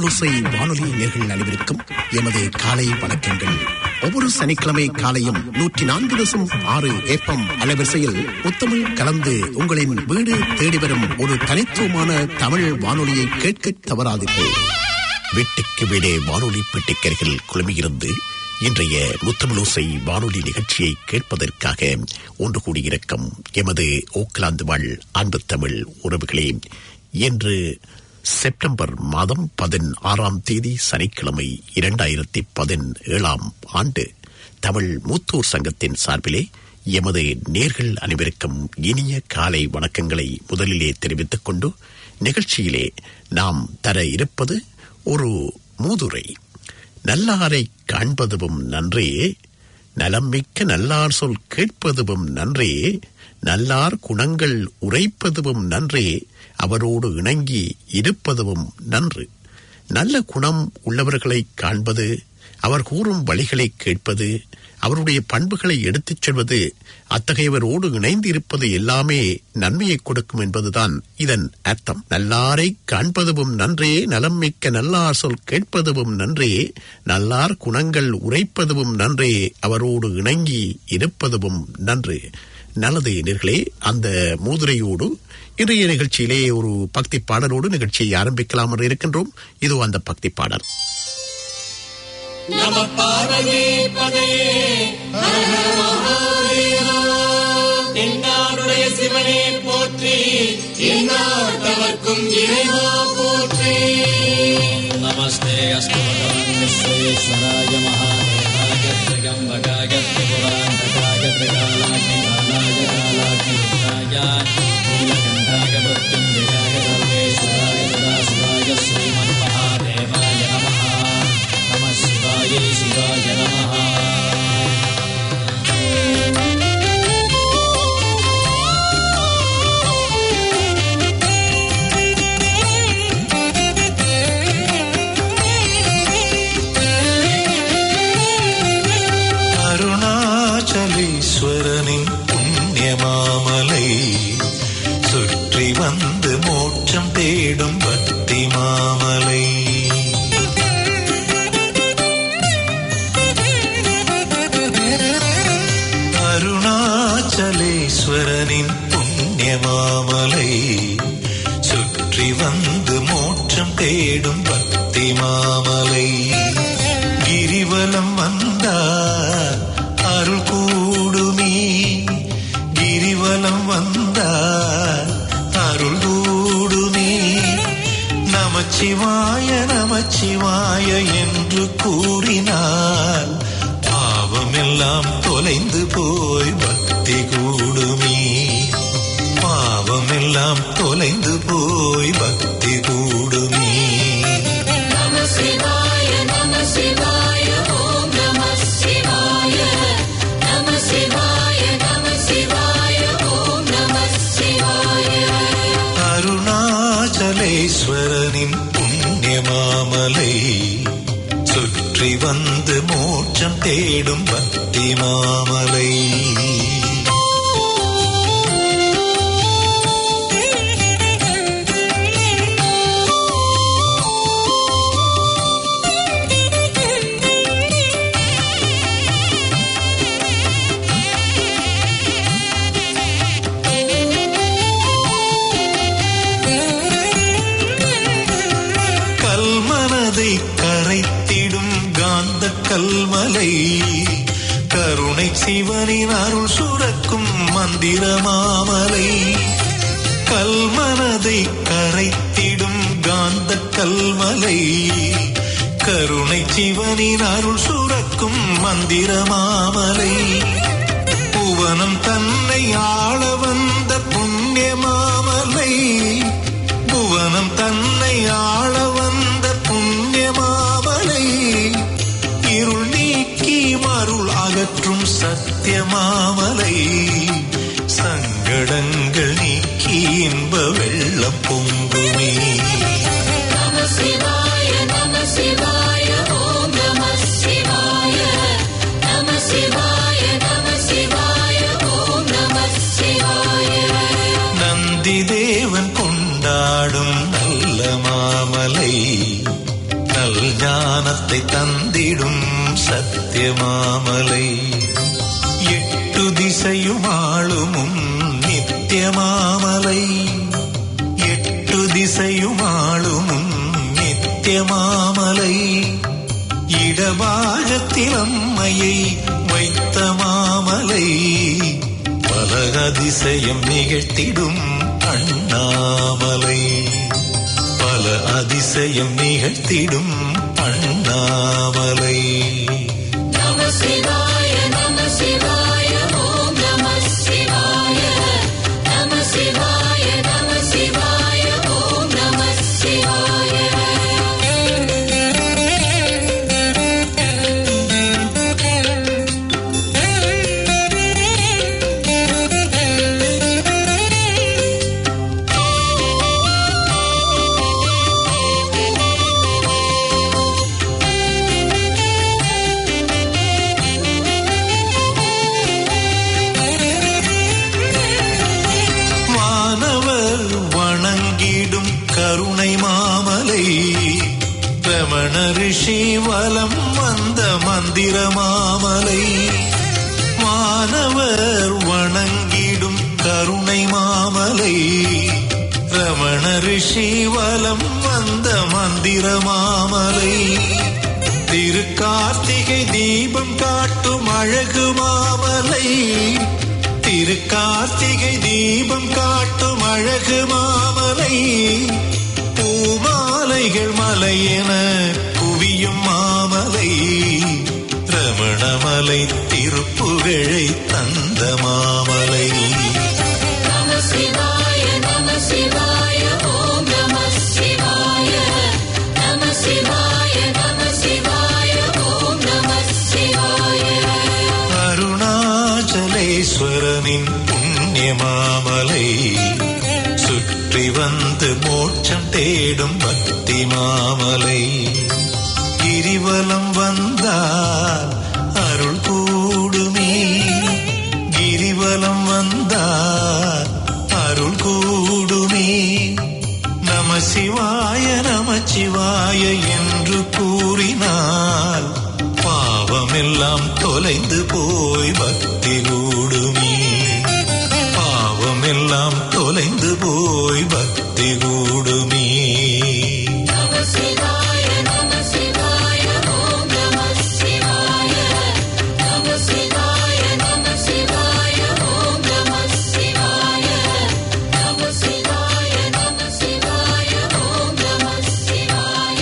முத்தமிழோசை வானொலி நேர்கள் அனைவருக்கும் எமது காலை வணக்கங்கள் ஒவ்வொரு சனிக்கிழமை காலையும் நூற்றி நான்கு தசம் ஆறு ஏப்பம் அலைவரிசையில் முத்தமிழ் கலந்து உங்களின் வீடு தேடி வரும் ஒரு தனித்துவமான தமிழ் வானொலியை கேட்க தவறாதீர்கள் வீட்டுக்கு வீடே வானொலி பெட்டிக்கர்கள் குழுமியிருந்து இன்றைய முத்தமிழோசை வானொலி நிகழ்ச்சியை கேட்பதற்காக ஒன்று கூடியிருக்கும் எமது ஓக்லாந்து வாழ் அன்பு தமிழ் உறவுகளே இன்று செப்டம்பர் மாதம் பதினாறாம் தேதி சனிக்கிழமை இரண்டாயிரத்தி பதினேழாம் ஆண்டு தமிழ் மூத்தோர் சங்கத்தின் சார்பிலே எமது நேர்கள் அனைவருக்கும் இனிய காலை வணக்கங்களை முதலிலே தெரிவித்துக் கொண்டு நிகழ்ச்சியிலே நாம் தர இருப்பது ஒரு மூதுரை நல்லாரை காண்பதுவும் நன்றே நலம் மிக்க நல்லார் சொல் கேட்பதுவும் நன்றே நல்லார் குணங்கள் உரைப்பதுவும் நன்றே அவரோடு இணங்கி இருப்பதுவும் நன்று நல்ல குணம் உள்ளவர்களை காண்பது அவர் கூறும் வழிகளை கேட்பது அவருடைய பண்புகளை எடுத்துச் செல்வது அத்தகையவரோடு இணைந்து இருப்பது எல்லாமே நன்மையை கொடுக்கும் என்பதுதான் இதன் அர்த்தம் நல்லாரை காண்பதுவும் நன்றே நலம் மிக்க நல்லார் சொல் கேட்பதுவும் நன்றே நல்லார் குணங்கள் உரைப்பதுவும் நன்றே அவரோடு இணங்கி இருப்பதுவும் நன்று நல்லது நேர்களே அந்த மூதுரையோடு இன்றைய நிகழ்ச்சியிலே ஒரு பக்தி பாடலோடு நிகழ்ச்சியை ஆரம்பிக்கலாம் என்று இருக்கின்றோம் இதோ அந்த பக்தி பாடல் நம பார்வதி பதையே ஹர ஹர மகாதேவா தென்னாடுடைய சிவனே போற்றி எந்நாட்டவர்க்கும் இறைவா போற்றி नमस्ते अस्तु भगवान् विश्वेश्वराय महादेवाय त्र्यम्बकाय त्रिपुरान्तकाय त्रिकालाग्निकालाय कालाग्निरुद्राय नीलकण्ठाय मृत्युञ्जयाय सर्वेश्वराय सदाशिवाय श्रीमन्महादेवाय नमः नमः शिवाय शिवाय नमः அருணாச்சலேஸ்வரனின் புண்ணியமாமலை சுற்றி வந்து மோட்சம் தேடும் பக்தி மாமலை அருணாச்சலேஸ்வரனின் புண்ணியமாமலை சுற்றி வந்து மோட்சம் தேடும் பக்தி மாமலை கிரிவலம் வந்தார் அருள் கூடுமே கிரிவலம் வந்தார் அருள் கூடுமே நமச்சிவாய நமச்சிவாய என்று கூறினார் பாவமெல்லாம் தொலைந்து போய் பக்தி கூடுமே பாவமெல்லாம் தொலைந்து போய் பக்தி கூடுமே நம சிவாய நம சிவாய ஓம் நம சிவாய நம சிவாய நம சிவாய ஓம் நம சிவாய அருணாச்சலேஸ்வரனின் புண்ணியமாமலை சுற்றி வந்து மோட்சம் தேடும் பக்தி மாமலை கல்மனதை கரைத்திடும் காந்த கல்மலை கருணை சிவனின் அருள் சுரக்கும் மந்திர மாமலை கல்மனதை கரைத்திடும் காந்த கல்மலை கருணை சிவனின் அருள் சுரக்கும் மந்திர மாமலை புவனம் தன்னை ஆள வந்த புண்ணிய மாமலை புவனம் தன்னை ஆள வந்த புண்ணிய மாமலை இருள் நீக்கி மருள் அகற்றும் சத்திய மாமலை சங்கடங்கள் நீக்கி இன்ப வெள்ளம் பொங்குமே நம சிவாய நம சிவாய ஓம் நம சிவாய நம சிவாய நம சிவாய ஓம் நம சிவாய நந்தி தேவன் கொண்டாடும் நல்ல மாமலை ஞானத்தை தந்திடும் சத்தியமாமலை எட்டு திசையும் ஆளுமும் நித்தியமாமலை எட்டு திசையும் ஆளுமும் நித்தியமாமலை இடபாகத்தில் அம்மையை வைத்த மாமலை பல அதிசயம் நிகழ்த்திடும் அண்ணாமலை பல அதிசயம் நிகழ்த்திடும் அண்ணாமலை நம சிவாய நம சிவாய ஓம் நம சிவாய நம சிவாய நம சிவாய ஓம் நம சிவாய வானவர் வணங்கிடும் கருணை மாமலை ரமண ரிஷி வலம் வந்த மந்திர மாமலை வானவர் வணங்கிடும் கருணை மாமலை ரமண ரிஷி வலம் வந்த மந்திர மாமலை திருக்கார்த்திகை தீபம் காட்டும் அழகு மாமலை திருக்கார்த்திகை தீபம் காட்டும் அழகு மாமலை பூமாலைகள் மலையென குவியும் மாமலை ரமணமலை திருப்புகழை தந்த மாமலை நம சிவாய நம சிவாய ஓம் நம சிவாய நம சிவாய நம சிவாய ஓம் நம சிவாய அருணாச்சலேஸ்வரனின் புண்ணிய மாமலை சுற்றி வந்து மோட்சம் தேடும் பக்தி மாமலை கிரிவலம் வந்தால் அருள் கூடுமே கிரிவலம் வந்தால் அருள் கூடுமே நம சிவாய நம சிவாய என்று கூறினால் பாவமெல்லாம் தொலைந்து போய் பக்தி கூடுமே பாவமெல்லாம் தொலைந்து போய் பக்தி கூடுமே நம சிவாய நம சிவாய ஓம் நம சிவாய நம சிவாய நம சிவாய ஓம் நம சிவாய நம சிவாய நம சிவாய ஓம் நம சிவாய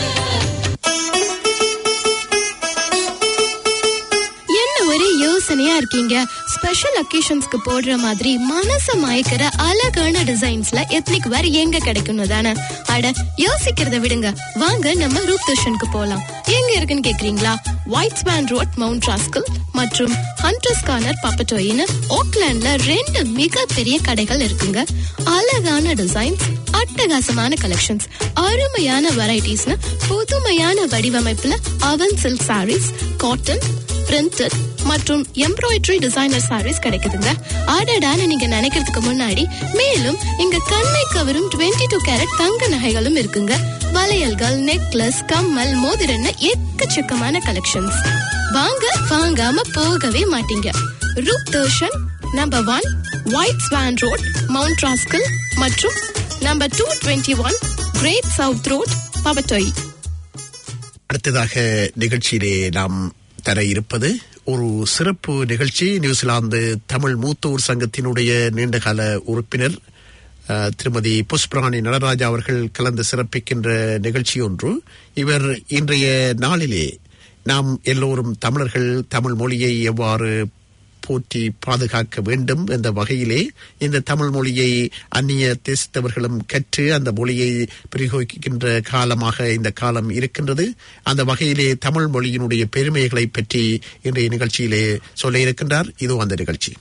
என்ன ஒரே யோசனையா இருக்கீங்க ஸ்பெஷல் அக்கேஷன்ஸ்க்கு போடுற மாதிரி மனச மயக்கிற அழகான டிசைன்ஸ்ல எத்னிக் வேர் எங்க கிடைக்கும்னு தானே அட யோசிக்கிறத விடுங்க வாங்க நம்ம ரூப் தோஷனுக்கு போலாம் எங்க இருக்குன்னு கேக்குறீங்களா White Swan Road mount rascal மற்றும் ஹண்டர்ஸ் கார்னர் பாப்பட்டோயின்னு ஓக்லாண்ட்ல ரெண்டு மிகப்பெரிய கடைகள் இருக்குங்க அழகான டிசைன்ஸ் அட்டகாசமான கலெக்ஷன்ஸ் அருமையான வெரைட்டிஸ்னு புதுமையான வடிவமைப்புல அவன் சில்க் சாரீஸ் காட்டன் பிரிண்டட் மற்றும் எம்ப்ராய்டரி டிசைனர் சாரீஸ் கிடைக்குதுங்க ஆடடான்னு நீங்க நினைக்கிறதுக்கு முன்னாடி மேலும் இங்க கண்ணை கவரும் 22 டூ கேரட் தங்க நகைகளும் இருக்குங்க வளையல்கள் நெக்லஸ் கம்மல் மோதிரன்னு எக்கச்சக்கமான கலெக்ஷன்ஸ் வாங்க வாங்காம போகவே மாட்டீங்க Roop தோஷன் number one white Swan road mount rascal மற்றும் number two twenty one great south road பவட்டோய் அடுத்ததாக நிகழ்ச்சியிலே நாம் தர இருப்பது ஒரு சிறப்பு நிகழ்ச்சி நியூசிலாந்து தமிழ் மூத்தோர் சங்கத்தினுடைய நீண்டகால உறுப்பினர் அஹ், திருமதி புஷ்பராணி நடராஜா அவர்கள் கலந்து சிறப்பிக்கின்ற நிகழ்ச்சி ஒன்று இவர் இன்றைய நாளிலே நாம் எல்லோரும் தமிழர்கள் தமிழ் மொழியை எவ்வாறு போற்றி பாதுகாக்க வேண்டும் என்ற வகையிலே இந்த தமிழ் மொழியை அந்நிய தேசத்தவர்களும் கற்று அந்த மொழியை பிரயோகிக்கின்ற காலமாக இந்த காலம் இருக்கின்றது அந்த வகையிலே தமிழ் மொழியினுடைய பெருமைகளை பற்றி இன்றைய நிகழ்ச்சியிலே சொல்ல இருக்கின்றார் இதோ அந்த நிகழ்ச்சி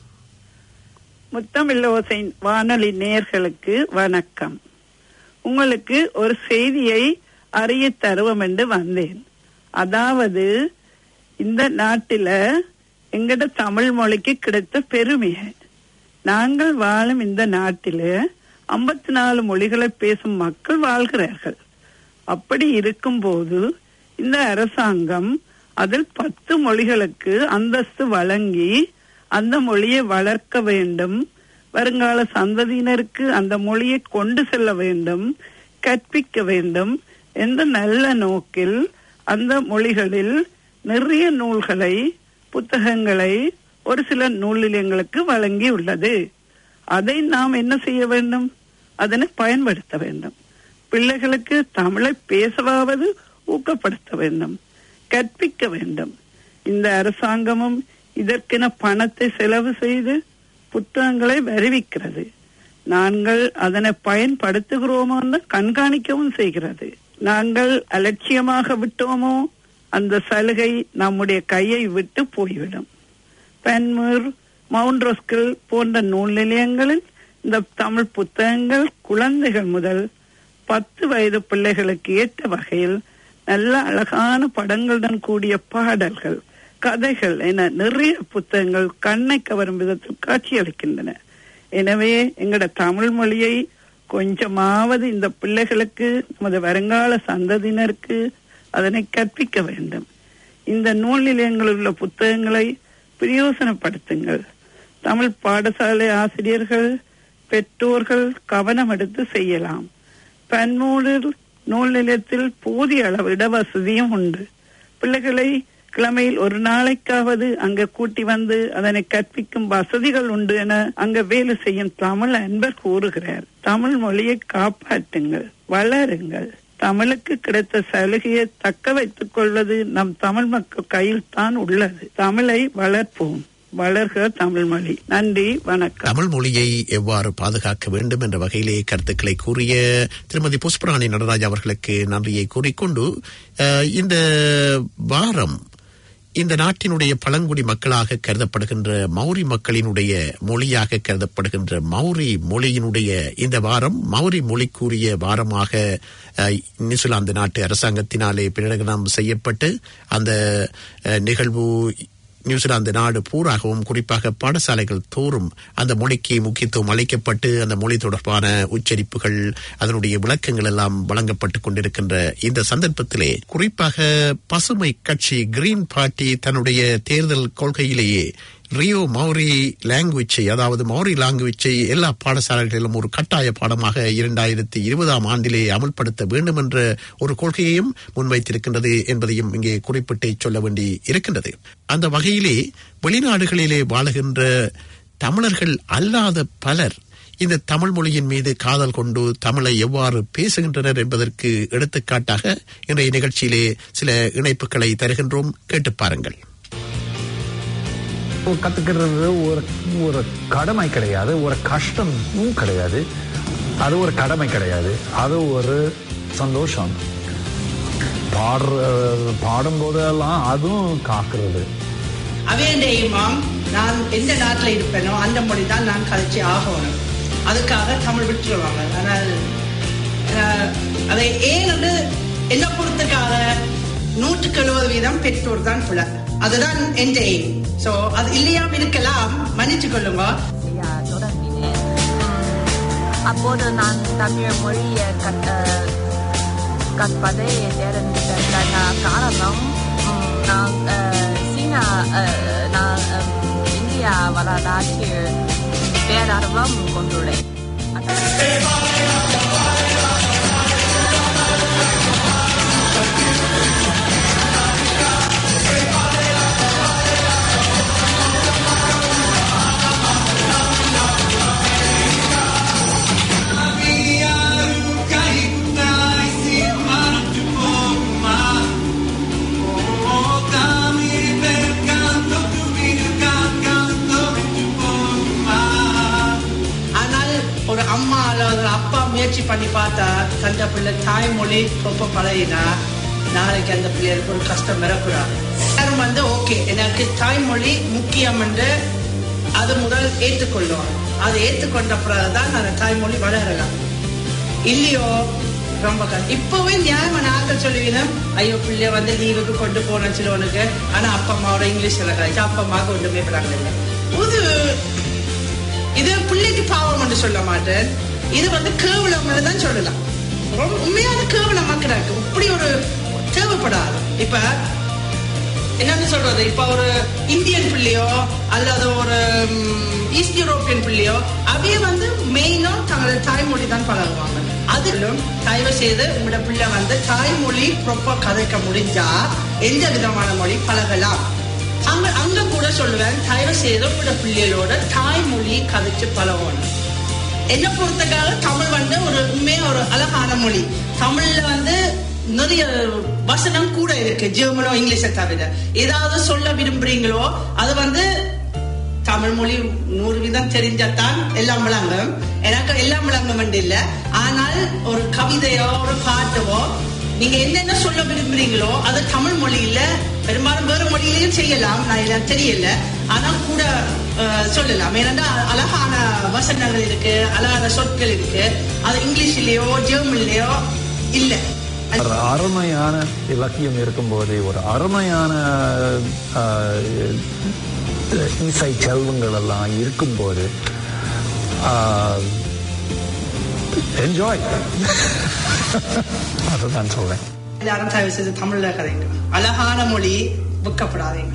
முத்தமிழோசை வானொலி நேயர்களுக்கு வணக்கம் உங்களுக்கு ஒரு செய்தியை அறிய தருவோம் என்று வந்தேன் அதாவது இந்த நாட்டில எங்கட தமிழ் மொழிக்கு கிடைத்த பெருமை நாங்கள் வாழும் இந்த நாட்டில ஐம்பத்தி நாலு மொழிகளை பேசும் மக்கள் வாழ்கிறார்கள் அப்படி இருக்கும்போது இந்த அரசாங்கம் அதில் பத்து மொழிகளுக்கு அந்தஸ்து வழங்கி அந்த மொழியை வளர்க்க வேண்டும் வருங்கால சந்ததியினருக்கு அந்த மொழியை கொண்டு செல்ல வேண்டும் கற்பிக்க வேண்டும் என்ற நல்ல நோக்கில் அந்த மொழிகளில் நிறைய நூல்களை புத்தகங்களை ஒரு சில நூல் நிலையங்களுக்கு வழங்கி உள்ளது அதை நாம் என்ன செய்ய வேண்டும் அதனை பயன்படுத்த வேண்டும் பிள்ளைகளுக்கு தமிழை பேசவாவது ஊக்கப்படுத்த வேண்டும் கற்பிக்க வேண்டும் இந்த அரசாங்கமும் இதற்கென பணத்தை செலவு செய்து புத்தகங்களை வருவிக்கிறது நாங்கள் அதனை பயன்படுத்துகிறோமோ என்று கண்காணிக்கவும் செய்கிறது நாங்கள் அலட்சியமாக விட்டோமோ அந்த சலுகை நம்முடைய கையை விட்டு போய்விடும் பென்மூர் மவுண்ட் ரோஸ்கில் போன்ற நூல் நிலையங்களில் இந்த தமிழ் புத்தகங்கள் குழந்தைகள் முதல் பத்து வயது பிள்ளைகளுக்கு ஏற்ற வகையில் நல்ல அழகான படங்களுடன் கூடிய பாடல்கள் கதைகள் என நிறைய புத்தகங்கள் கண்ணை கவரும் விதத்தில் காட்சியளிக்கின்றன எனவே எங்களோட தமிழ் மொழியை கொஞ்சமாவது இந்த பிள்ளைகளுக்கு நமது வருங்கால சந்ததியினருக்கு அதனை கற்பிக்க வேண்டும் இந்த நூல் நிலையங்களில் உள்ள புத்தகங்களை பிரயோசனப்படுத்துங்கள் தமிழ் பாடசாலை ஆசிரியர்கள் பெற்றோர்கள் கவனம் எடுத்து செய்யலாம் பன்மூலில் நூல் நிலையத்தில் போதிய அளவு இடவசதியும் உண்டு பிள்ளைகளை கிழமையில் ஒரு நாளைக்காவது அங்க கூட்டி வந்து அதனை கற்பிக்கும் வசதிகள் உண்டு என அங்க வேலை செய்யும் தமிழ் அன்பர் கூறுகிறார் தமிழ் மொழியை காப்பாற்றுங்கள் வளருங்கள் தமிழுக்கு கிடைத்த சலுகையை தக்க வைத்துக் கொள்வது நம் தமிழ் மக்கள் கையில் தான் உள்ளது தமிழை வளர்ப்போம் வளர்க தமிழ் மொழி நன்றி வணக்கம் தமிழ் மொழியை எவ்வாறு பாதுகாக்க வேண்டும் என்ற வகையிலே கருத்துக்களை கூறிய திருமதி புஷ்பராணி நடராஜ் அவர்களுக்கு நன்றியை கூறிக்கொண்டு அஹ், இந்த வாரம் இந்த நாட்டினுடைய பழங்குடி மக்களாக கருதப்படுகின்ற மௌரி மக்களினுடைய மொழியாக கருதப்படுகின்ற மௌரி மொழியினுடைய இந்த வாரம் மௌரி மொழிக்குரிய வாரமாக அஹ், நியூசிலாந்து நாட்டு அரசாங்கத்தினாலே பிரகடனம் செய்யப்பட்டு அந்த அஹ், நிகழ்வு நியூசிலாந்து நாடு பூராகவும் குறிப்பாக பாடசாலைகள் தோறும் அந்த மொழிக்கு முக்கியத்துவம் அளிக்கப்பட்டு அந்த மொழி தொடர்பான உச்சரிப்புகள் அதனுடைய விளக்கங்கள் எல்லாம் வழங்கப்பட்டுக் கொண்டிருக்கின்ற இந்த சந்தர்ப்பத்திலே குறிப்பாக பசுமை கட்சி கிரீன் பார்ட்டி தன்னுடைய தேர்தல் கொள்கையிலேயே ரியோ மௌரி லாங்குவேஜை அதாவது மௌரி லாங்குவேஜை எல்லா பாடசாலைகளிலும் ஒரு கட்டாய பாடமாக இரண்டாயிரத்தி இருபதாம் ஆண்டிலே அமல்படுத்த வேண்டும் என்ற ஒரு கொள்கையையும் முன்வைத்திருக்கின்றது என்பதையும் இங்கே குறிப்பிட்டு சொல்ல வேண்டி இருக்கின்றது அந்த வகையிலே வெளிநாடுகளிலே வாழுகின்ற தமிழர்கள் அல்லாத பலர் இந்த தமிழ் மொழியின் மீது காதல் கொண்டு தமிழை எவ்வாறு பேசுகின்றனர் என்பதற்கு எடுத்துக்காட்டாக இன்றைய நிகழ்ச்சியிலே சில இணைப்புகளை தருகின்றோம் கேட்டு பாருங்கள் கத்துக்கிறது ஒரு ஒரு கடமை கிடையாது ஒரு கஷ்டமும் கிடையாது அது ஒரு கடமை கிடையாது அது ஒரு சந்தோஷம் பாடுற பாடும்போதெல்லாம் அதுவும் காக்குறது அவையண்டையுமாம் நான் எந்த நாட்டில் இருப்பேனோ அந்த மொழி தான் நான் கழிச்சு ஆகணும் அதுக்காக தமிழ் விட்டுருவாங்க ஆனால் அஹ், அதை ஏன் வந்து என்ன பொறுத்துக்காக நூற்றுக்கு எழுபது வீதம் பெற்றோர் தான் பிள்ளை அதுதான் என் எய்ம் ஸோ அது இல்லையாம இருக்கலாம் மன்னிச்சு கொள்ளுங்க செய்ய தொடங்கினேன் உம், அப்போது நான் தமிழ் மொழியை கற்ற கற்பதை தெரிந்த காரணம் உம், நான் அஹ், சீனா அஹ், நான் அஹ், இந்தியா வரலாற்றில் பேரார்வம் கொண்டுள்ளேன் ஆனால் ஒரு அம்மா அல்லது ஒரு அப்பா முயற்சி பண்ணி பார்த்தா தந்த பிள்ளை தாய்மொழி ரொம்ப பழகினா நாளைக்கு அந்த பிள்ளைகளுக்கு ஒரு கஷ்டம் வரக்கூடாது எல்லாரும் வந்து ஓகே எனக்கு தாய்மொழி முக்கியம் என்று அது முதல் ஏற்றுக்கொள்ளும் அதை ஏற்றுக்கொண்ட பிறகுதான் அந்த தாய்மொழி வளரலாம் இல்லையோ ரொம்ப கஷ்டம் இப்பவே நியாயமா நாங்கள் சொல்லுவீங்க ஐயோ பிள்ளை வந்து லீவுக்கு கொண்டு போனேன் சிலவனுக்கு ஆனா அப்பா அம்மாவோட இங்கிலீஷ்ல கழிச்சு அப்பா அம்மாவுக்கு ஒன்றுமே பழங்கல இது இது பிள்ளைக்கு பாவம் என்று சொல்ல மாட்டேன் இது வந்து கேவலம் தான் சொல்லலாம் ரொம்ப உண்மையான கேவலம் மக்களாக்கு இப்படி ஒரு தேவைப்படாது இப்ப என்னன்னு சொல்றது இப்ப ஒரு இந்தியன் பிள்ளையோ அல்லது ஒரு ம், ஈஸ்ட் யூரோப்பியன் பிள்ளையோ அவைய வந்து மெயினா தங்களோட தாய்மொழி தான் பழகுவாங்க அதிலும் தயவு செய்து உங்களோட பிள்ளை வந்து தாய்மொழி ப்ராப்பர் கதைக்க முடிஞ்சா எந்த விதமான மொழி பழகலாம் அங்க அங்க கூட சொல்லுவேன் தயவு செய்து உங்களோட பிள்ளைகளோட தாய்மொழி கதைச்சு பழகணும் என்ன பொறுத்தக்காக தமிழ் வந்து ஒரு உண்மையா ஒரு அழகான மொழி தமிழ்ல வந்து நிறைய வசனம் கூட இருக்கு ஜெர்மனோ இங்கிலீஷை தவிர ஏதாவது சொல்ல விரும்புறீங்களோ அது வந்து தமிழ் மொழி நூறு வீதம் தெரிஞ்சத்தான் எல்லாம் விளங்கும் எனக்கு எல்லாம் விளங்கும் என்று இல்ல ஆனால் ஒரு கவிதையோ ஒரு பாட்டவோ நீங்க என்னென்ன சொல்ல விரும்புறீங்களோ அது தமிழ் மொழியில பெரும்பாலும் வேறு மொழியிலையும் செய்யலாம் நான் எனக்கு தெரியல ஆனா கூட அஹ், சொல்லலாம் ஏன்னா அழகான வசனங்கள் இருக்கு அழகான சொற்கள் இருக்கு அது இங்கிலீஷ்லயோ ஜெர்மன்லயோ இல்ல ஒரு அருமையான இலக்கியம் இருக்கும்போது ஒரு அருமையான ஆஹ், இசை செல்வங்கள் எல்லாம் இருக்கும்போது என்ஜாய் அதுதான் சொல்றேன் எல்லாரும் தயவு செய்து தமிழ்ல கதைங்க அழகான மொழி விற்கப்படாதீங்க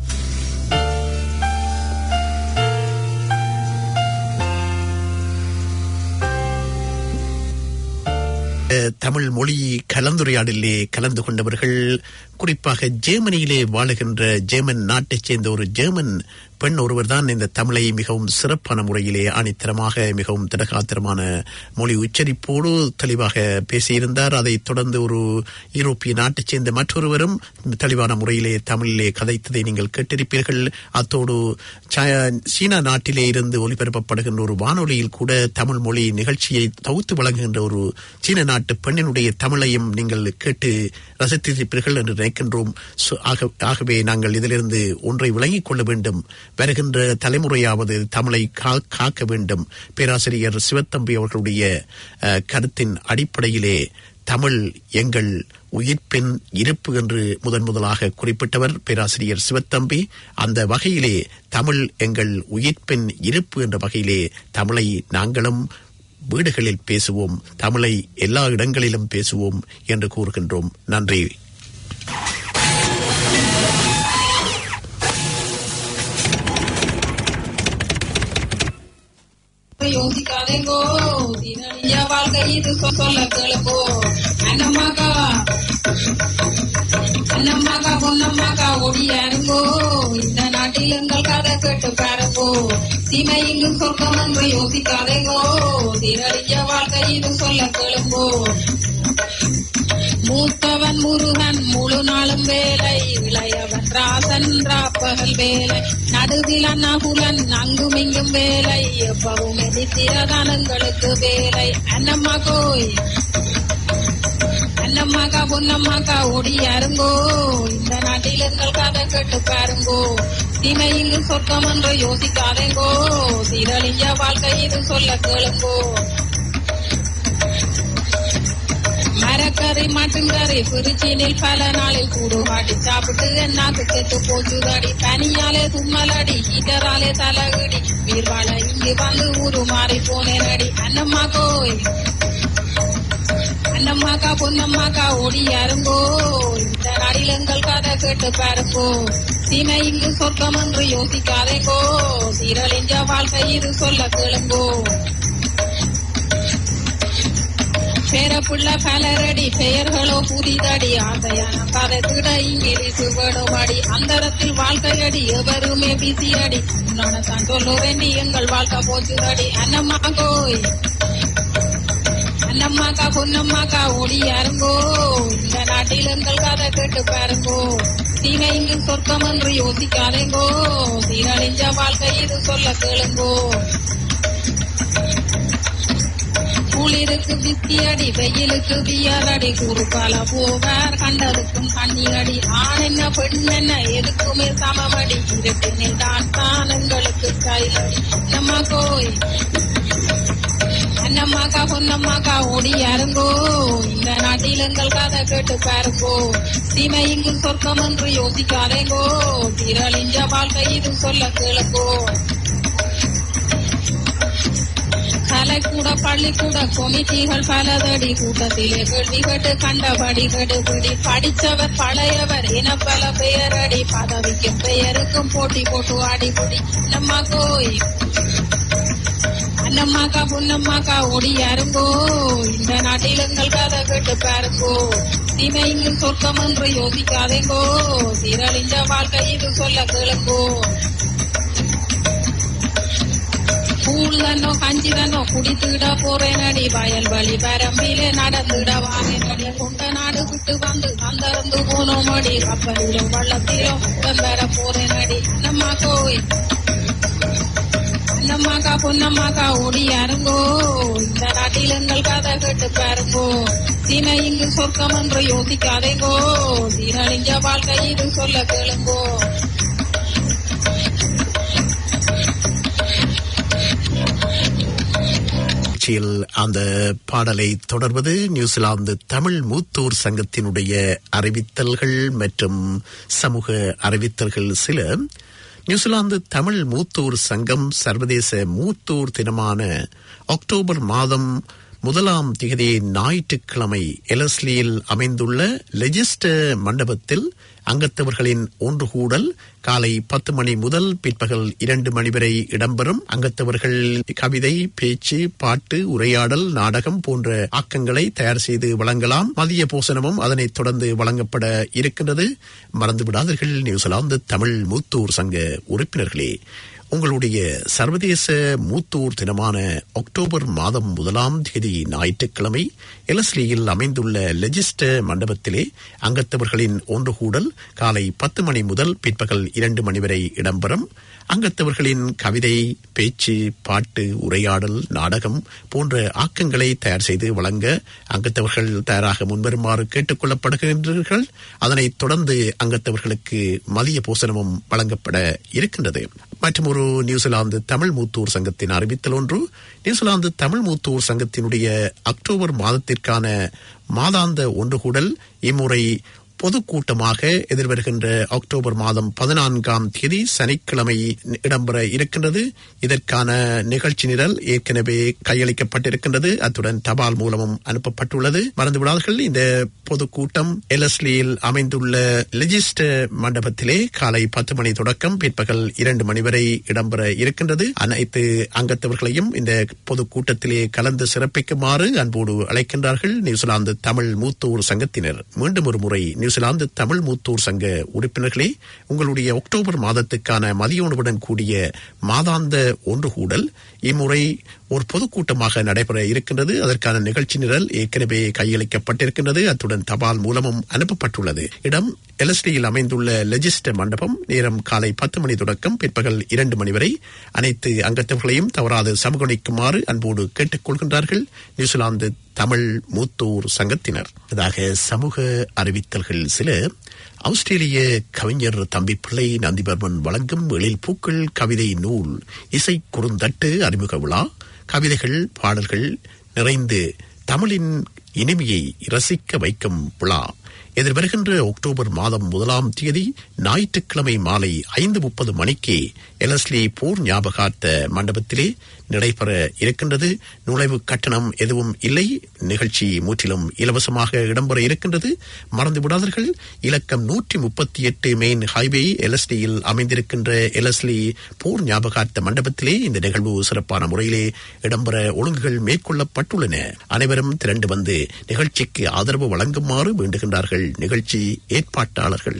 அஹ், தமிழ் மொழி கலந்துரையாடலிலே கலந்து கொண்டவர்கள் குறிப்பாக ஜெர்மனியிலே வாழுகின்ற ஜெர்மன் நாட்டைச் சேர்ந்த ஒரு ஜெர்மன் பெண் ஒருவர் தான் இந்த தமிழை மிகவும் சிறப்பான முறையிலே ஆணித்தரமாக மிகவும் திடகாத்திரமான மொழி உச்சரிப்போடு தெளிவாக பேசியிருந்தார் அதைத் தொடர்ந்து ஒரு யூரோப்பிய நாட்டைச் சேர்ந்த மற்றொருவரும் தெளிவான முறையிலே தமிழிலே கதைத்ததை நீங்கள் கேட்டிருப்பீர்கள் அத்தோடு ச- சீனா நாட்டிலே இருந்து ஒலிபரப்பப்படுகின்ற ஒரு வானொலியில் கூட தமிழ் மொழி நிகழ்ச்சியை தொகுத்து வழங்குகின்ற ஒரு சீன நாட்டு பெண்ணினுடைய தமிழையும் நீங்கள் கேட்டு ரசித்திருப்பீர்கள் என்று நினைக்கின்றோம் சு- ஆக- ஆகவே நாங்கள் இதிலிருந்து ஒன்றை விளங்கிக் கொள்ள வேண்டும் வருகின்ற தலைமுறையாவது தமிழை கா- காக்க வேண்டும் பேராசிரியர் சிவத்தம்பி அவர்களுடைய அஹ், கருத்தின் அடிப்படையிலே தமிழ் எங்கள் உயிர்ப்பின் இருப்பு என்று முதன் முதலாக குறிப்பிட்டவர் பேராசிரியர் சிவத்தம்பி அந்த வகையிலே தமிழ் எங்கள் உயிர்ப்பின் இருப்பு என்ற வகையிலே தமிழை நாங்களும் வீடுகளில் பேசுவோம் தமிழை எல்லா இடங்களிலும் பேசுவோம் என்று கூறுகின்றோம் நன்றி யோசிக்காதேங்கோ தினனிய வாழ்க்கை இது சொ- சொல்ல கேளுங்கோ அண்ணம்மாக்கா அண்ணம்மாக்கா பொன்னம்மாக்கா ஒடியாருங்கோ இந்த நாட்டில் எங்கள் கதை கேட்டு பாருங்கோ தீமை இங்கு சொர்க்கம் என்று யோசிக்காதேங்கோ தினனிய வாழ்க்கை இது சொல்ல கேளுங்கோ மூத்தவன் முருகன் முழு நாளும் வேலை இளையவன் ராசன் ராப்பகல் வேலை நடுவில் அண்ணகுலன் அங்கும் இங்கும் வேலை எப்பவும் நித்திரதானங்களுக்கு வேலை அண்ணம்மா கோய் அண்ணம்மாக்கா பொன்னம்மாக்கா ஒடியாருங்கோ இந்த நாட்டில் எங்கள் கதை கேட்டு பாருங்கோ தீமை இங்கு சொர்க்கம் என்று யோசிக்காதேங்கோ திரளிஞ்ச வாழ்க்கை இது சொல்ல கேளுங்கோ மரக்கறி மட்டுங்கறி குறிச்சினில் பல நாளில் கூடுகாட்டி சாப்பிட்டு என்னாக்கு கெட்டு போச்சுதடி பனியாலே தும்மலடி ஹீட்டராலே தலகுடி வீர்வாழ இங்கு வந்து ஊரு மாறி போனேனடி அண்ணம்மா கோய் அண்ணம்மாக்கா பொன்னம்மாக்கா ஓடி யாருங்கோ இந்த நாடில் எங்கள் கதை கேட்டு பாருங்கோ தீமை இங்கு சொர்க்கம் என்று யோசிக்காதேங்கோ சீரழிஞ்ச வாழ்க்கை இது சொல்ல கேளுங்கோ பேரப்புள்ள பலரடி பெயர்களோ புதிதடி ஆசையான கதைத்திட இங்கிலீஷு வேணுமடி அந்தரத்தில் வாழ்க்கையடி எவருமே பிசியடி உன்னான தான் சொல்ல வேண்டி எங்கள் வாழ்க்கை போச்சுதடி அண்ணம்மா கோய் அண்ணம்மாக்கா பொன்னம்மாக்கா ஓடி யாருங்கோ இந்த நாட்டில் எங்கள் கதை கேட்டு பாருங்கோ தீமை இங்கு சொர்க்கம் என்று யோசிக்காதேங்கோ சீரழிஞ்ச வாழ்க்கை இது சொல்ல கேளுங்கோ குளிருக்கு பிஸ்தியடி வெயிலுக்கு பியரடி குறுக்கால போவார் கண்டதுக்கும் கண்ணியடி ஆண் என்ன பெண் என்ன எதுக்குமே சமமடி இருட்டினில் தான் தான் எங்களுக்கு கைலடி நம்ம கோய் அண்ணம்மாக்கா பொன்னம்மாக்கா ஓடி யாருங்கோ இந்த நாட்டில் எங்கள் கதை கேட்டு பாருங்கோ தீமை இங்கு சொர்க்கம் என்று யோசிக்காதேங்கோ திரளிஞ்ச வாழ்க்கை இது சொல்ல கேளுங்கோ கல பாடசாலை கூட பள்ளிக்கூட கொமிட்டிகள் பலதடி கூட்டத்திலே கேள்வி கேட்டு கண்டபடி கெடுபிடி படிச்சவர் பழையவர் என பல பெயரடி பதவிக்கும் பெயருக்கும் போட்டி போட்டு ஆடிபுடி நம்ம கோய் அண்ணம்மாக்கா பொன்னம்மாக்கா ஓடி யாருங்கோ இந்த நாட்டில் எங்கள் கதை கேட்டு பாருங்கோ தீமை இங்கும் சொர்க்கம் என்று யோசிக்காதேங்கோ சீரழிஞ்ச வாழ்க்கை இது சொல்ல கேளுங்கோ கூழ் தன்னோ கஞ்சி தன்னோ குடித்துட போறேனடி வயல் வழி பரம்பிலே நடந்துட வாரேனடி கொண்ட நாடு விட்டு வந்து வந்தறந்து போனோமடி கப்பலிலும் வள்ளத்திலும் பெற போறேனடி அண்ணம்மா கோய் அண்ணம்மாக்கா பொன்னம்மாக்கா ஓடி யாருங்கோ இந்த நாட்டில் எங்கள் கதை கேட்டு பாருங்கோ சீமை இங்கு சொர்க்கம் என்று யோசிக்காதேங்கோ சீரழிஞ்ச வாழ்க்கை இது சொல்ல கேளுங்கோ நிகழ்ச்சியில் அந்த பாடலை தொடர்வது நியூசிலாந்து தமிழ் மூத்தோர் சங்கத்தினுடைய அறிவித்தல்கள் மற்றும் சமூக அறிவித்தல்கள் சில நியூசிலாந்து தமிழ் மூத்தோர் சங்கம் சர்வதேச மூத்தோர் தினமான அக்டோபர் மாதம் முதலாம் திகதி ஞாயிற்றுக்கிழமை எலஸ்லியில் அமைந்துள்ள லெஜிஸ்டர் மண்டபத்தில் அங்கத்தவர்களின் ஒன்று கூடல் காலை பத்து மணி முதல் பிற்பகல் இரண்டு மணி வரை இடம்பெறும் அங்கத்தவர்கள் கவிதை பேச்சு பாட்டு உரையாடல் நாடகம் போன்ற ஆக்கங்களை தயார் செய்து வழங்கலாம் மதிய போசனமும் அதனைத் தொடர்ந்து வழங்கப்பட இருக்கின்றது மறந்துவிடாதீர்கள் நியூசிலாந்து தமிழ் மூத்தூர் சங்க உறுப்பினர்களே உங்களுடைய சர்வதேச மூத்தோர் தினமான அக்டோபர் மாதம் முதலாம் தேதி ஞாயிற்றுக்கிழமை எலஸ்லியில் அமைந்துள்ள லெஜிஸ்டர் மண்டபத்திலே அங்கத்தவர்களின் ஒன்று கூடல் காலை பத்து மணி முதல் பிற்பகல் இரண்டு மணி வரை இடம்பெறும் அங்கத்தவர்களின் கவிதை பேச்சு பாட்டு உரையாடல் நாடகம் போன்ற ஆக்கங்களை தயார் செய்து வழங்க அங்கத்தவர்கள் தயாராக முன்வருமாறு கேட்டுக் கொள்ளப்படுகின்றீர்கள் அதனைத் தொடர்ந்து அங்கத்தவர்களுக்கு மதிய போசனமும் வழங்கப்பட இருக்கின்றது மற்றும் ஒரு நியூசிலாந்து தமிழ் மூத்தூர் சங்கத்தின் அறிவித்தல் ஒன்று நியூசிலாந்து தமிழ் மூத்தூர் சங்கத்தினுடைய அக்டோபர் மாதத்திற்கான மாதாந்த ஒன்றுகூடல் இம்முறை பொதுக்கூட்டமாக எதிர்வருகின்ற அக்டோபர் மாதம் பதினான்காம் தேதி சனிக்கிழமை இடம்பெற இருக்கின்றது இதற்கான நிகழ்ச்சி நிரல் ஏற்கனவே கையளிக்கப்பட்டிருக்கின்றது அத்துடன் தபால் மூலமும் அனுப்பப்பட்டுள்ளது மறந்துவிடாதீர்கள் இந்த பொதுக்கூட்டம் எலஸ்லியில் அமைந்துள்ள லெஜிஸ்டர் மண்டபத்திலே காலை பத்து மணி தொடக்கம் பிற்பகல் இரண்டு மணி வரை இடம்பெற இருக்கின்றது அனைத்து அங்கத்தவர்களையும் இந்த பொதுக்கூட்டத்திலே கலந்து சிறப்பிக்குமாறு அன்போடு அழைக்கின்றார்கள் நியூசிலாந்து தமிழ் மூத்தோர் சங்கத்தினர் மீண்டும் ஒரு முறை நியூசிலாந்து தமிழ் மூத்தோர் சங்க உறுப்பினர்களே உங்களுடைய அக்டோபர் மாதத்துக்கான மதிய உணவுடன் கூடிய மாதாந்த ஒன்று கூடல் இம்முறை ஒரு பொதுக்கூட்டமாக நடைபெற இருக்கின்றது அதற்கான நிகழ்ச்சி நிரல் ஏற்கனவே கையளிக்கப்பட்டிருக்கின்றது அத்துடன் தபால் மூலமும் அனுப்பப்பட்டுள்ளது இடம் எலஸ்டியில் அமைந்துள்ள லெஜிஸ்டர் மண்டபம் நேரம் காலை பத்து மணி தொடக்கம் பிற்பகல் இரண்டு மணி வரை அனைத்து அங்கத்தவர்களையும் தவறாது சமூகணிக்குமாறு அன்போடு கேட்டுக் கொள்கின்றார்கள் நியூசிலாந்து தமிழ் மூத்தோர் சங்கத்தினர் அதாக சமூக அறிவித்தல்கள் சில ஆஸ்திரேலிய கவிஞர் தம்பி பிள்ளை நந்திபர்மன் வழங்கும் எழில் பூக்கள் கவிதை நூல் இசை குறுந்தட்டு அறிமுக விழா கவிதைகள் பாடல்கள் நிறைந்து தமிழின் இனிமையை ரசிக்க வைக்கும் விழா எதிர்வருகின்ற அக்டோபர் மாதம் முதலாம் தேதி ஞாயிற்றுக்கிழமை மாலை ஐந்து முப்பது மணிக்கு எலஸ்லி போர் ஞாபகார்த்த மண்டபத்திலே நடைபெற இருக்கின்றது நுழைவு கட்டணம் எதுவும் இல்லை நிகழ்ச்சி முற்றிலும் இலவசமாக இடம்பெற இருக்கின்றது மறந்து விடாதீர்கள் இலக்கம் நூற்றி முப்பத்தி எட்டு மெயின் ஹைவே எலஸ்டியில் அமைந்திருக்கின்ற எலஸ்லி போர் ஞாபகார்த்த மண்டபத்திலே இந்த நிகழ்வு சிறப்பான முறையிலே இடம்பெற ஒழுங்குகள் மேற்கொள்ளப்பட்டுள்ளன அனைவரும் திரண்டு வந்து நிகழ்ச்சிக்கு ஆதரவு வழங்குமாறு வேண்டுகின்றார்கள் நிகழ்ச்சி ஏற்பாட்டாளர்கள்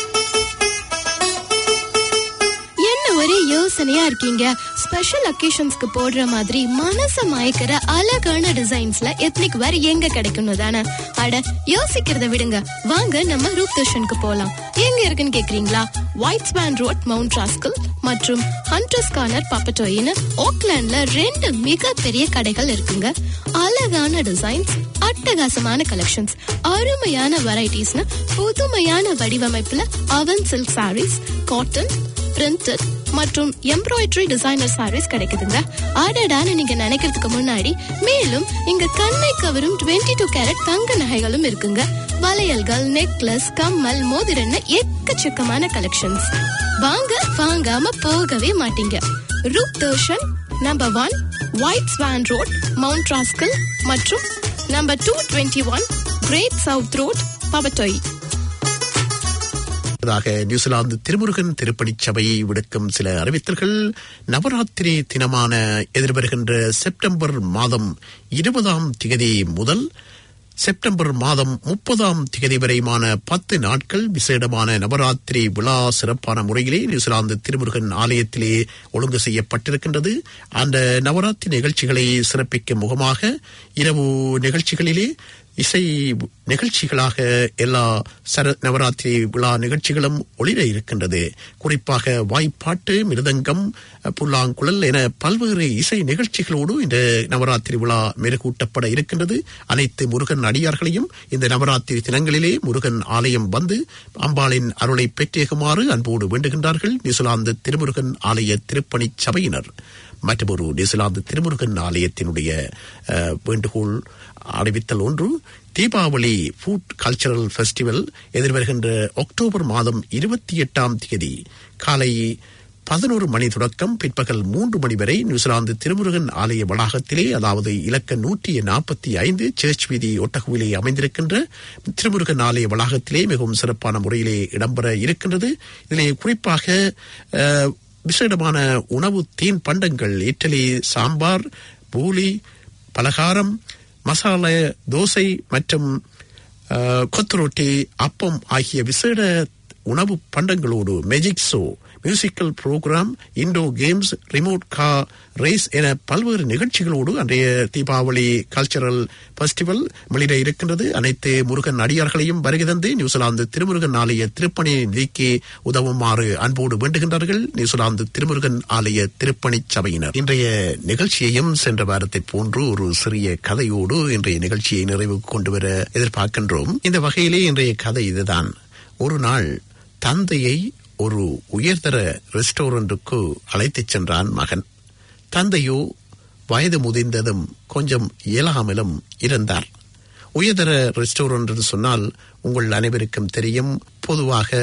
என்ன ஒரே யோசனையா இருக்கீங்க ஸ்பெஷல் அக்கேஷன்ஸ்க்கு போடுற மாதிரி மனச மயக்கிற அழகான டிசைன்ஸ்ல எத்னிக் வேர் எங்க கிடைக்கணும் தானே அட யோசிக்கிறத விடுங்க வாங்க நம்ம ரூப் தர்ஷனுக்கு போலாம் எங்க இருக்குன்னு கேக்குறீங்களா White Swan Road mount rascal மற்றும் ஹண்டர்ஸ் கார்னர் பப்பட்டோயின்னு ஓக்லாண்ட்ல ரெண்டு மிகப்பெரிய கடைகள் இருக்குங்க அழகான டிசைன்ஸ் அட்டகாசமான கலெக்ஷன்ஸ் அருமையான வெரைட்டிஸ்னு புதுமையான வடிவமைப்புல அவன் சில்க் சாரீஸ் காட்டன் பிரிண்டட் மற்றும் எம்ப்ராய்டரி டிசைனர் சாரீஸ் கிடைக்குதுங்க ஆடாடான்னு நீங்க நினைக்கிறதுக்கு முன்னாடி மேலும் இங்க கண்ணை கவரும் 22 டூ கேரட் தங்க நகைகளும் இருக்குங்க வளையல்கள் நெக்லஸ் கம்மல் மோதிரன்னு எக்கச்சக்கமான கலெக்ஷன்ஸ் வாங்க வாங்காம போகவே மாட்டீங்க Roop தோஷன் number one white Swan road mount rascal மற்றும் number two twenty one great south road பவட்டோய் அடுத்ததாக நியூசிலாந்து திருமுருகன் திருப்பணிச் சபை விடுக்கும் சில அறிவித்தல்கள் நவராத்திரி தினமான எதிர்வருகின்ற செப்டம்பர் மாதம் இருபதாம் திகதி முதல் செப்டம்பர் மாதம் முப்பதாம் திகதி வரையுமான பத்து நாட்கள் விசேடமான நவராத்திரி விழா சிறப்பான முறையிலே நியூசிலாந்து திருமுருகன் ஆலயத்திலே ஒழுங்கு செய்யப்பட்டிருக்கின்றது அந்த நவராத்திரி நிகழ்ச்சிகளை சிறப்பிக்கும் முகமாக இரவு நிகழ்ச்சிகளிலே இசை நிகழ்ச்சிகளாக எல்லா சர நவராத்திரி விழா நிகழ்ச்சிகளும் ஒளிர இருக்கின்றது குறிப்பாக வாய்ப்பாட்டு மிருதங்கம் புல்லாங்குழல் என பல்வேறு இசை நிகழ்ச்சிகளோடு இந்த நவராத்திரி விழா மெருகூட்டப்பட இருக்கின்றது அனைத்து முருகன் அடியார்களையும் இந்த நவராத்திரி தினங்களிலே முருகன் ஆலயம் வந்து அம்பாளின் அருளை பெற்றேகுமாறு அன்போடு வேண்டுகின்றார்கள் நியூசிலாந்து திருமுருகன் ஆலய திருப்பணிச் சபையினர் மற்றொரு நியூசிலாந்து திருமுருகன் ஆலயத்தினுடைய அஹ், வேண்டுகோள் அறிவித்தல் ஒன்று தீபாவளி ஃபுட் கல்ச்சரல் ஃபெஸ்டிவல் எதிர்வருகின்ற அக்டோபர் மாதம் இருபத்தி எட்டாம் தேதி காலை பதினோரு மணி தொடக்கம் பிற்பகல் மூன்று மணி வரை நியூசிலாந்து திருமுருகன் ஆலய வளாகத்திலே அதாவது இலக்க நூற்றி நாற்பத்தி ஐந்து சர்ச் வீதி ஒட்டகுவிலே அமைந்திருக்கின்ற திருமுருகன் ஆலய வளாகத்திலே மிகவும் சிறப்பான முறையிலே இடம்பெற இருக்கின்றது இதிலே குறிப்பாக அஹ், விசேடமான உணவு தீன் பண்டங்கள் இட்லி சாம்பார் பூலி பலகாரம் மசாலா தோசை மற்றும் அஹ், கொத்து ரொட்டி அப்பம் ஆகிய விசேட உணவு பண்டங்களோடு magic show musical program indoor games remote car race என பல்வேறு நிகழ்ச்சிகளோடு அன்றைய தீபாவளி கல்ச்சரல் ஃபெஸ்டிவல் வெளியிட இருக்கின்றது அனைத்து முருகன் அடியார்களையும் வருகை தந்து நியூசிலாந்து திருமுருகன் ஆலய திருப்பணி நிதிக்கு உதவுமாறு அன்போடு வேண்டுகின்றார்கள் நியூசிலாந்து திருமுருகன் ஆலய திருப்பணி சபையினர் இன்றைய நிகழ்ச்சியையும் சென்ற வாரத்தை போன்று ஒரு சிறிய கதையோடு இன்றைய நிகழ்ச்சியை நிறைவுக்கு கொண்டு வர எதிர்பார்க்கின்றோம் இந்த வகையிலே இன்றைய கதை இதுதான் ஒரு நாள் தந்தையை ஒரு உயர்தர ரெஸ்டாரண்ட்டுக்கு அழைத்துச் சென்றான் மகன் தந்தையோ வயது முதிர்ந்ததும் கொஞ்சம் இயலாமலும் இருந்தார் உயர்தர ரெஸ்டாரண்ட் என்று சொன்னால் உங்கள் அனைவருக்கும் தெரியும் பொதுவாக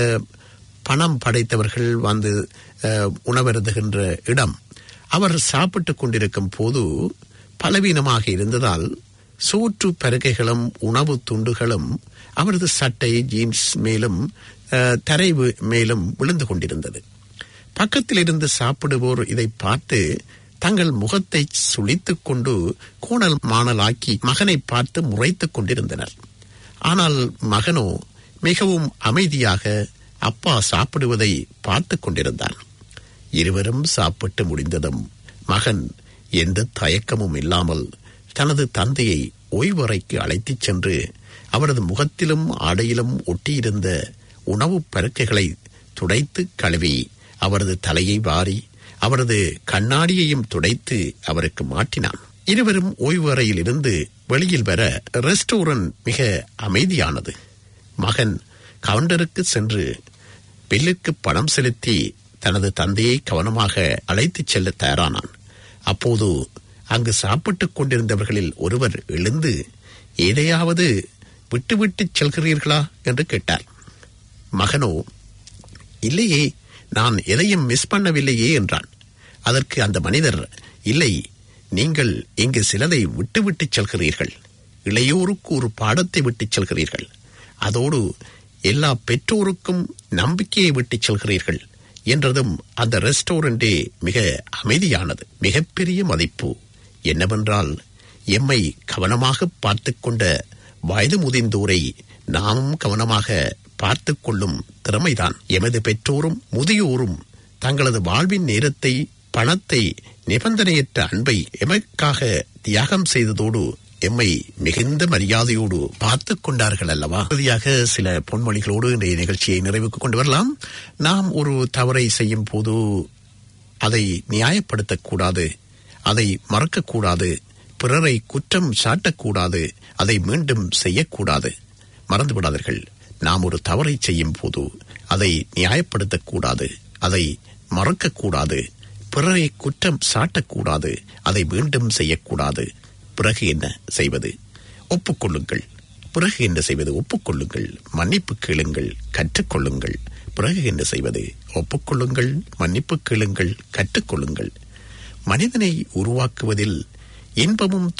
பணம் படைத்தவர்கள் வந்து அஹ், உணவருந்துகின்ற இடம் அவர் சாப்பிட்டுக் கொண்டிருக்கும் போது பலவீனமாக இருந்ததால் சோற்று பருக்கைகளும் உணவு துண்டுகளும் அவரது சட்டை ஜீன்ஸ் மேலும் அஹ், தரை வி- மேலும் விழுந்து கொண்டிருந்தது பக்கத்தில் இருந்து சாப்பிடுவோர் இதை பார்த்து தங்கள் முகத்தை சுளித்துக் கொண்டு கோணல் மாணலாக்கி மகனை பார்த்து முறைத்துக் கொண்டிருந்தனர் ஆனால் மகனோ மிகவும் அமைதியாக அப்பா சாப்பிடுவதை பார்த்துக் கொண்டிருந்தான் இருவரும் சாப்பிட்டு முடிந்ததும் மகன் எந்த தயக்கமும் இல்லாமல் தனது தந்தையை ஓய்வறைக்கு அழைத்துச் சென்று அவரது முகத்திலும் ஆடையிலும் ஒட்டியிருந்த உணவுப் பருக்கைகளை துடைத்து கழுவி அவரது தலையை வாரி அவரது கண்ணாடியையும் துடைத்து அவருக்கு மாட்டினான் இருவரும் ஓய்வு அறையில் இருந்து வெளியில் வர ரெஸ்டாரண்ட் மிக அமைதியானது மகன் கவுண்டருக்கு சென்று பில்லுக்கு பணம் செலுத்தி தனது தந்தையை கவனமாக அழைத்துச் செல்ல தயாரானான் அப்போது அங்கு சாப்பிட்டுக் கொண்டிருந்தவர்களில் ஒருவர் எழுந்து எதையாவது விட்டுவிட்டு செல்கிறீர்களா என்று கேட்டார் மகனோ இல்லையே நான் எதையும் மிஸ் பண்ணவில்லையே என்றான் அதற்கு அந்த மனிதர் இல்லை நீங்கள் இங்கு சிலதை விட்டுவிட்டு செல்கிறீர்கள் இளையோருக்கு ஒரு பாடத்தை விட்டுச் செல்கிறீர்கள் அதோடு எல்லா பெற்றோருக்கும் நம்பிக்கையை விட்டுச் செல்கிறீர்கள் என்றதும் அந்த ரெஸ்டாரண்டே மிக அமைதியானது மிகப்பெரிய மதிப்பு என்னவென்றால் எம்மை கவனமாக பார்த்துக் கொண்ட வயது முதிர்ந்தோரை நாமும் கவனமாக பார்த்துக் கொள்ளும் திறமைதான் எமது பெற்றோரும் முதியோரும் தங்களது வாழ்வின் நேரத்தை பணத்தை நிபந்தனையற்ற அன்பை எமக்காக தியாகம் செய்ததோடு எம்மை மிகுந்த மரியாதையோடு பார்த்துக் கொண்டார்கள் அல்லவா இறுதியாக சில பொன்மொழிகளோடு இன்றைய நிகழ்ச்சியை நிறைவுக்கு கொண்டு வரலாம் நாம் ஒரு தவறை செய்யும் போது அதை நியாயப்படுத்தக்கூடாது அதை மறக்கக்கூடாது பிறரை குற்றம் சாட்டக்கூடாது அதை மீண்டும் செய்யக்கூடாது மறந்து விடாதீர்கள் நாம் ஒரு தவறை செய்யும் போது அதை நியாயப்படுத்தக்கூடாது அதை மறக்கக்கூடாது பிறரை குற்றம் சாட்டக்கூடாது அதை மீண்டும் செய்யக்கூடாது பிறகு என்ன செய்வது ஒப்புக்கொள்ளுங்கள் பிறகு என்ன செய்வது ஒப்புக்கொள்ளுங்கள் மன்னிப்பு கேளுங்கள் கற்றுக்கொள்ளுங்கள் பிறகு என்ன செய்வது ஒப்புக்கொள்ளுங்கள் மன்னிப்பு கேளுங்கள் கற்றுக்கொள்ளுங்கள் மனிதனை உருவாக்குவதில் இன்பமும்